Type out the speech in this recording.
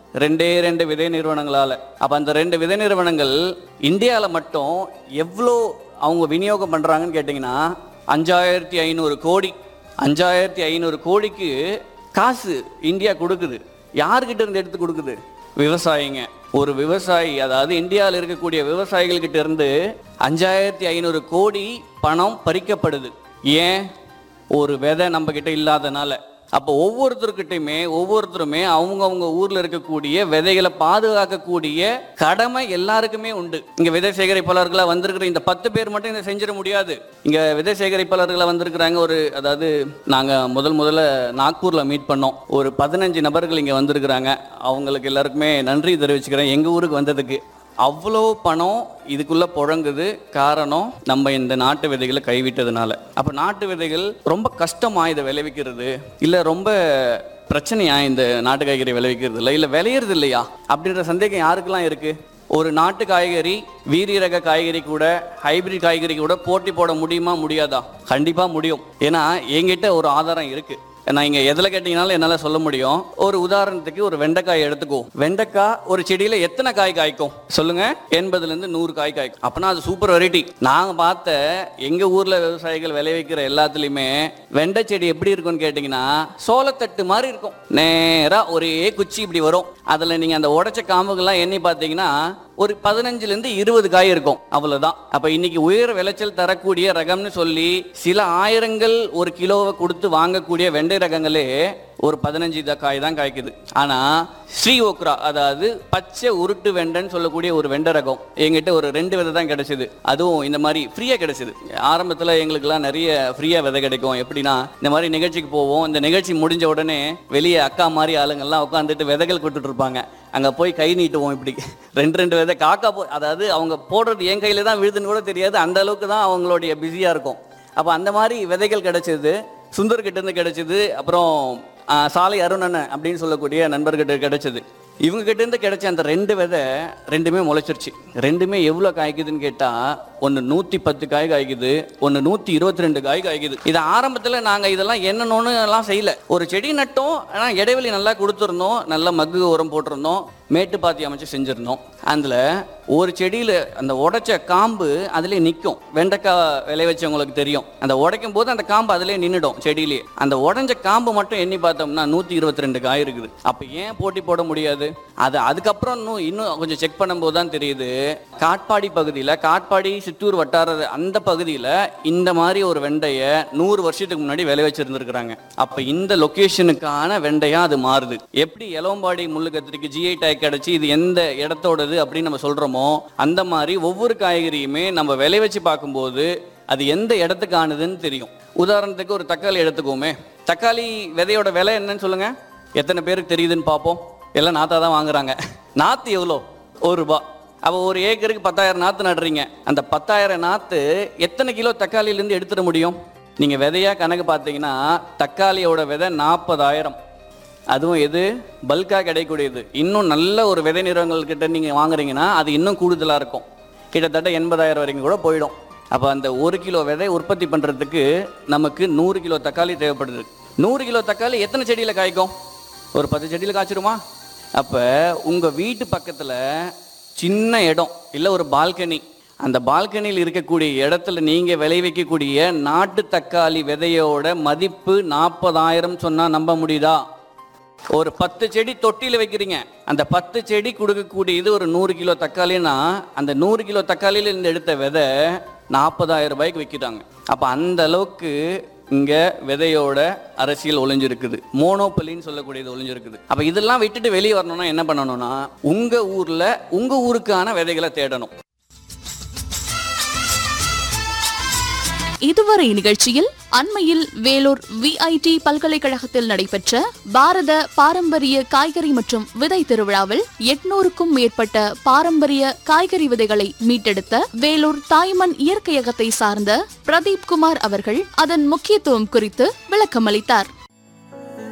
ரெண்டே ரெண்டு விதை நிறுவனங்களால அப்ப அந்த ரெண்டு விதை நிறுவனங்கள் இந்தியாவில் மட்டும் எவ்வளோ அவங்க விநியோகம் பண்றாங்கன்னு கேட்டிங்கன்னா அஞ்சாயிரத்தி ஐநூறு கோடி அஞ்சாயிரத்தி ஐநூறு கோடிக்கு காசு இந்தியா கொடுக்குது யார்கிட்ட இருந்து எடுத்து கொடுக்குது விவசாயிங்க ஒரு விவசாயி அதாவது இந்தியாவில் இருக்கக்கூடிய விவசாயிகள்கிட்ட இருந்து அஞ்சாயிரத்தி ஐநூறு கோடி பணம் பறிக்கப்படுது ஏன் ஒரு விதை நம்ம கிட்ட இல்லாதனால அப்போ ஒவ்வொருத்தருக்கிட்டையுமே ஒவ்வொருத்தருமே அவங்கவங்க ஊர்ல இருக்கக்கூடிய விதைகளை பாதுகாக்கக்கூடிய கடமை எல்லாருக்குமே உண்டு இங்க விதை சேகரிப்பாளர்களா வந்திருக்கிற இந்த பத்து பேர் மட்டும் இதை செஞ்சிட முடியாது இங்க விதை சேகரிப்பாளர்களா வந்திருக்கிறாங்க ஒரு அதாவது நாங்க முதல் முதல்ல நாக்பூர்ல மீட் பண்ணோம் ஒரு பதினஞ்சு நபர்கள் இங்க வந்திருக்கிறாங்க அவங்களுக்கு எல்லாருக்குமே நன்றி தெரிவிச்சுக்கிறேன் எங்க ஊருக்கு வந்ததுக்கு அவ்வளோ பணம் இதுக்குள்ள புழங்குது காரணம் நம்ம இந்த நாட்டு விதைகளை கைவிட்டதுனால அப்ப நாட்டு விதைகள் ரொம்ப கஷ்டமா இதை விளைவிக்கிறது இல்ல ரொம்ப பிரச்சனையா இந்த நாட்டு காய்கறி விளைவிக்கிறது இல்லை இல்ல விளையிறது இல்லையா அப்படின்ற சந்தேகம் யாருக்கெல்லாம் இருக்கு ஒரு நாட்டு காய்கறி வீரி ரக காய்கறி கூட ஹைபிரிட் காய்கறி கூட போட்டி போட முடியுமா முடியாதா கண்டிப்பா முடியும் ஏன்னா என்கிட்ட ஒரு ஆதாரம் இருக்கு நான் இங்க எதுல கேட்டீங்கனாலும் என்னால சொல்ல முடியும் ஒரு உதாரணத்துக்கு ஒரு வெண்டைக்காய் எடுத்துக்கோ வெண்டைக்காய் ஒரு செடியில எத்தனை காய் காய்க்கும் சொல்லுங்க எண்பதுல இருந்து நூறு காய் காய்க்கும் அப்பனா அது சூப்பர் வெரைட்டி நாங்க பார்த்த எங்க ஊர்ல விவசாயிகள் விளைவிக்கிற எல்லாத்துலயுமே வெண்டை செடி எப்படி இருக்கும்னு கேட்டீங்கன்னா சோளத்தட்டு மாதிரி இருக்கும் நேரா ஒரே குச்சி இப்படி வரும் அதுல நீங்க அந்த உடைச்ச காம்புகள்லாம் எண்ணி பார்த்தீங்கன்னா ஒரு பதினஞ்சுல இருந்து இருபது காய் இருக்கும் அவ்வளவுதான் அப்ப இன்னைக்கு உயர் விளைச்சல் தரக்கூடிய ரகம்னு சொல்லி சில ஆயிரங்கள் ஒரு கிலோவை கொடுத்து வாங்கக்கூடிய வெண்டை ரகங்களே ஒரு பதினஞ்சு த- காய் தான் காய்க்குது ஆனா ஸ்ரீ ஓக்ரா அதாவது பச்சை உருட்டு வெண்டைன்னு சொல்லக்கூடிய ஒரு வெண்டை ரகம் எங்கிட்ட ஒரு ரெண்டு விதை தான் கிடைச்சது அதுவும் இந்த மாதிரி ஃப்ரீயா கிடைச்சது ஆரம்பத்துல எங்களுக்கெல்லாம் நிறைய ஃப்ரீயா விதை கிடைக்கும் எப்படின்னா இந்த மாதிரி நிகழ்ச்சிக்கு போவோம் இந்த நிகழ்ச்சி முடிஞ்ச உடனே வெளியே அக்கா மாதிரி ஆளுங்கெல்லாம் உட்காந்துட்டு விதைகள் கொடுத்துட்டு இருப்பாங்க அங்க போய் கை நீட்டுவோம் இப்படி ரெண்டு ரெண்டு விதை காக்கா போ அதாவது அவங்க போடுறது என் கையில தான் விழுதுன்னு கூட தெரியாது அந்த அளவுக்கு தான் அவங்களுடைய பிஸியா இருக்கும் அப்ப அந்த மாதிரி விதைகள் கிடைச்சது சுந்தர் கிட்ட இருந்து கிடைச்சது அப்புறம் ஆ, சாலை அருணன் அப்படின்னு சொல்லக்கூடிய நண்பர்கிட்ட கிடைச்சது இவங்க கிட்ட இருந்து கிடைச்ச அந்த ரெண்டு விதை ரெண்டுமே முளைச்சிருச்சு ரெண்டுமே எவ்வளோ காய்க்குதுன்னு கேட்டா ஒன்று நூற்றி பத்து காய் காய்க்குது ஒன்று நூற்றி இருபத்தி ரெண்டு காய் காய்க்குது இது ஆரம்பத்தில் நாங்கள் இதெல்லாம் என்னன்னு எல்லாம் செய்யல ஒரு செடி நட்டோம் ஆனால் இடைவெளி நல்லா கொடுத்துருந்தோம் நல்ல மக்கு உரம் போட்டிருந்தோம் மேட்டு பாத்தி அமைச்சு செஞ்சுருந்தோம் அதில் ஒரு செடியில் அந்த உடைச்ச காம்பு அதிலே நிற்கும் வெண்டைக்காய் விளை வச்சவங்களுக்கு தெரியும் அந்த உடைக்கும் போது அந்த காம்பு அதிலே நின்றுடும் செடியிலே அந்த உடைஞ்ச காம்பு மட்டும் எண்ணி பார்த்தோம்னா நூற்றி இருபத்தி ரெண்டு காய் இருக்குது அப்போ ஏன் போட்டி போட முடியாது அது அதுக்கப்புறம் இன்னும் இன்னும் கொஞ்சம் செக் பண்ணும்போது தான் தெரியுது காட்பாடி பகுதியில் காட்பாடி சித்தூர் வட்டார அந்த பகுதியில் இந்த மாதிரி ஒரு வெண்டையை நூறு வருஷத்துக்கு முன்னாடி விளை வச்சிருந்துருக்குறாங்க அப்போ இந்த லொக்கேஷனுக்கான வெண்டையா அது மாறுது எப்படி எலவம்பாடி முள்ளு கத்திரிக்கு ஜிஐ டேக் கிடைச்சி இது எந்த இடத்தோடது அப்படின்னு நம்ம சொல்றோமோ அந்த மாதிரி ஒவ்வொரு காய்கறியுமே நம்ம விளை வச்சு பார்க்கும்போது அது எந்த இடத்துக்கானதுன்னு தெரியும் உதாரணத்துக்கு ஒரு தக்காளி எடுத்துக்கோமே தக்காளி விதையோட விலை என்னன்னு சொல்லுங்க எத்தனை பேருக்கு தெரியுதுன்னு பார்ப்போம் எல்லாம் நாத்தா தான் வாங்குறாங்க நாத்து எவ்வளோ ஒரு ரூபா அப்போ ஒரு ஏக்கருக்கு பத்தாயிரம் நாற்று நடுறீங்க அந்த பத்தாயிரம் நாற்று எத்தனை கிலோ தக்காளியிலேருந்து எடுத்துட முடியும் நீங்கள் விதையா கணக்கு பார்த்தீங்கன்னா தக்காளியோட விதை நாற்பதாயிரம் அதுவும் எது பல்காக கிடைக்கக்கூடியது இன்னும் நல்ல ஒரு விதை நிறுவனங்கள் கிட்ட நீங்கள் வாங்குறீங்கன்னா அது இன்னும் கூடுதலாக இருக்கும் கிட்டத்தட்ட எண்பதாயிரம் வரைக்கும் கூட போயிடும் அப்போ அந்த ஒரு கிலோ விதை உற்பத்தி பண்ணுறதுக்கு நமக்கு நூறு கிலோ தக்காளி தேவைப்படுது நூறு கிலோ தக்காளி எத்தனை செடியில் காய்க்கும் ஒரு பத்து செடியில் காய்ச்சிருமா அப்போ உங்கள் வீட்டு பக்கத்தில் சின்ன இடம் இல்லை ஒரு பால்கனி அந்த பால்கனியில் இருக்கக்கூடிய இடத்துல நீங்கள் விளைவிக்கக்கூடிய நாட்டு தக்காளி விதையோட மதிப்பு நாற்பதாயிரம் சொன்னால் நம்ப முடியுதா ஒரு பத்து செடி தொட்டியில் வைக்கிறீங்க அந்த பத்து செடி கொடுக்கக்கூடியது ஒரு நூறு கிலோ தக்காளின்னா அந்த நூறு கிலோ தக்காளியில இருந்து எடுத்த விதை நாற்பதாயிரம் ரூபாய்க்கு விற்கிறாங்க அப்போ அந்த அளவுக்கு இங்க விதையோட அரசியல் ஒளிஞ்சிருக்குது மோனோபலின்னு சொல்லக்கூடியது ஒளிஞ்சிருக்குது அப்ப இதெல்லாம் விட்டுட்டு வெளியே வரணும்னா என்ன பண்ணணும்னா உங்க ஊர்ல உங்க ஊருக்கான விதைகளை தேடணும் இதுவரை நிகழ்ச்சியில் அண்மையில் வேலூர் விஐடி பல்கலைக்கழகத்தில் நடைபெற்ற பாரத பாரம்பரிய காய்கறி மற்றும் விதை திருவிழாவில் எட்நூறுக்கும் மேற்பட்ட பாரம்பரிய காய்கறி விதைகளை மீட்டெடுத்த வேலூர் தாய்மண் இயற்கையகத்தை சார்ந்த பிரதீப் குமார் அவர்கள் அதன் முக்கியத்துவம் குறித்து விளக்கமளித்தார்